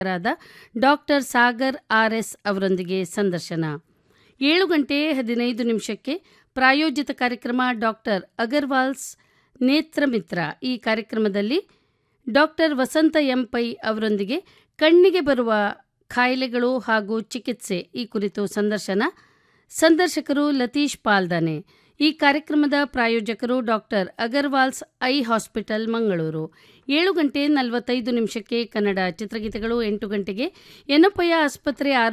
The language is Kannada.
ರಾದ ಡಾಕ್ಟರ್ ಸಾಗರ್ ಆರ್ ಎಸ್ ಅವರೊಂದಿಗೆ ಸಂದರ್ಶನ ಏಳು ಗಂಟೆ ಹದಿನೈದು ನಿಮಿಷಕ್ಕೆ ಪ್ರಾಯೋಜಿತ ಕಾರ್ಯಕ್ರಮ ಡಾಕ್ಟರ್ ಅಗರ್ವಾಲ್ಸ್ ನೇತ್ರಮಿತ್ರ ಈ ಕಾರ್ಯಕ್ರಮದಲ್ಲಿ ಡಾಕ್ಟರ್ ವಸಂತ ಎಂ ಪೈ ಅವರೊಂದಿಗೆ ಕಣ್ಣಿಗೆ ಬರುವ ಕಾಯಿಲೆಗಳು ಹಾಗೂ ಚಿಕಿತ್ಸೆ ಈ ಕುರಿತು ಸಂದರ್ಶನ ಸಂದರ್ಶಕರು ಲತೀಶ್ ಪಾಲ್ದಾನೆ ಈ ಕಾರ್ಯಕ್ರಮದ ಪ್ರಾಯೋಜಕರು doctor Agarwals eye hospital Mangaluru ಏಳು ಗಂಟೆ ನಲವತ್ತೈದು ನಿಮಿಷಕ್ಕೆ ಕನ್ನಡ ಚಿತ್ರಗೀತೆಗಳು ಎಂಟು ಗಂಟೆಗೆ ಎನಪಯ್ಯ ಆಸ್ಪತ್ರೆ